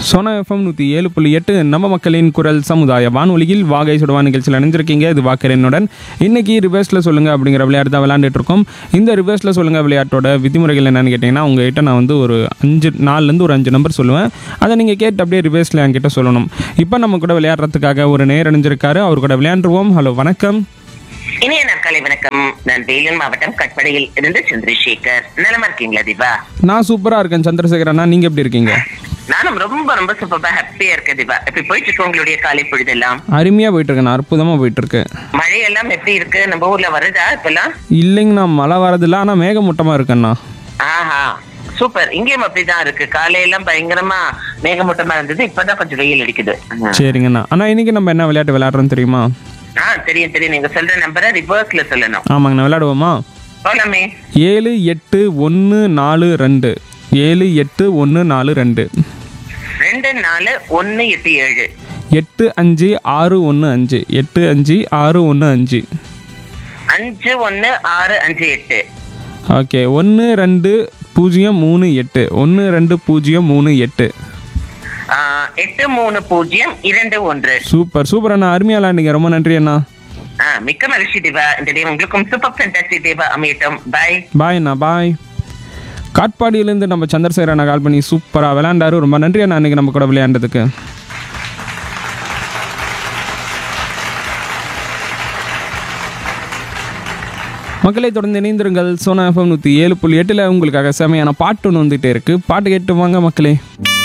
Sona FM நூற்றி ஏழு புள்ளி எட்டு நம்ம மக்களின் குரல் சமுதாய வானொலியில் வாகை சுடுவா நிகழ்ச்சியில் இணைஞ்சிருக்கீங்க இது வாக்கரனுடன் இன்னைக்கு ரிவர்ஸில் சொல்லுங்க அப்படிங்கிற விளையாட்டு தான் விளையாண்டுட்டு இருக்கோம் இந்த ரிவர்ஸில் சொல்லுங்க விளையாட்டோட விதிமுறைகள் என்னன்னு கேட்டிங்கன்னா உங்ககிட்ட நான் வந்து ஒரு அஞ்சு நாலுலேருந்து ஒரு அஞ்சு நம்பர் சொல்லுவேன் அதை நீங்கள் கேட்டு அப்படியே ரிவர்ஸில் என்கிட்ட சொல்லணும் இப்போ நம்ம கூட விளையாடுறதுக்காக ஒரு நேர் அணிஞ்சிருக்காரு அவர் கூட விளையாண்டுருவோம் ஹலோ வணக்கம் இனிய நாட்காலை வணக்கம் நான் வேலூர் மாவட்டம் கட்படையில் இருந்து சந்திரசேகர் நலமா இருக்கீங்களா தீபா நான் சூப்பராக இருக்கேன் சந்திரசேகர் அண்ணா நீங்கள் எப்படி இருக்கீங்க நானும் ரொம்ப ரொம்ப சூப்பரா ஹாப்பியா இருக்கேன் தீபா எப்படி போயிட்டு இருக்கு உங்களுடைய காலை பொழுதெல்லாம் அருமையாக போயிட்டுருக்கேன் அற்புதமாக போயிட்டுருக்கு மழை எல்லாம் எப்படி இருக்கு நம்ம ஊர்ல வருதா இப்பெல்லாம் இல்லைங்கண்ணா மழை வரதில்ல ஆனால் மேகமூட்டமாக இருக்குண்ணா ஆஹா சூப்பர் இங்கேயும் அப்படிதான் இருக்கு காலையெல்லாம் பயங்கரமா மேகமூட்டமா இருந்தது இப்பதான் கொஞ்சம் வெயில் அடிக்குது ம். சரிங்கண்ணா அண்ணா இன்னைக்கு நம்ம என்ன விளையாட்டு விளையாடுறோம் தெரியுமா ஆ தெரியும் தெரியும் நீங்க சொல்ற நம்பரை ரிவர்ஸ்ல சொல்லணும் ஆமாங்கண்ணா விளையாடுவோமா போலாமே ஏழு எட்டு ஒன்று நாலு ரெண்டு ஏழு எட்டு ஒன்று நாலு ரெண்டு ரெண்டு நாலு ஒன்னு எட்டு ஏழு எட்டு அஞ்சு ஆறு ஒன்று அஞ்சு எட்டு அஞ்சு ஆறு ஒன்று அஞ்சு அஞ்சு ஒன்னு ஆறு அஞ்சு எட்டு ஓகே ஒன்று ரெண்டு பூஜ்ஜியம் மூணு எட்டு ஒன்று ரெண்டு பூஜ்ஜியம் மூணு எட்டு ஆ, எட்டு மூணு பூஜ்ஜியம் இரண்டு ஒன்று சூப்பர் சூப்பர் அண்ணா அருமையாக விளையாண்டுங்க ரொம்ப நன்றி அண்ணா ஆ, மிக்க மகிழ்ச்சி தேவா இந்த டே உங்களுக்கும் சூப்பர் ஃபேண்டாஸ்டி தேவா அமையட்டும் பாய் பாய் அண்ணா பாய் காட்பாடியிலேருந்து நம்ம சந்திரசேகர் அண்ணா கால் பண்ணி சூப்பராக விளையாண்டாரு ரொம்ப நன்றி அண்ணா இன்னைக்கு நம்ம கூட விளையாண்டதுக்கு மக்களை தொடர்ந்து இணைந்திருங்கள் சோனா எஃப்எம் நூற்றி ஏழு புள்ளி எட்டில் உங்களுக்காக செமையான பாட்டு ஒன்று வந்துகிட்டே இருக்குது பாட்டு கேட்டு வாங்க மக்களே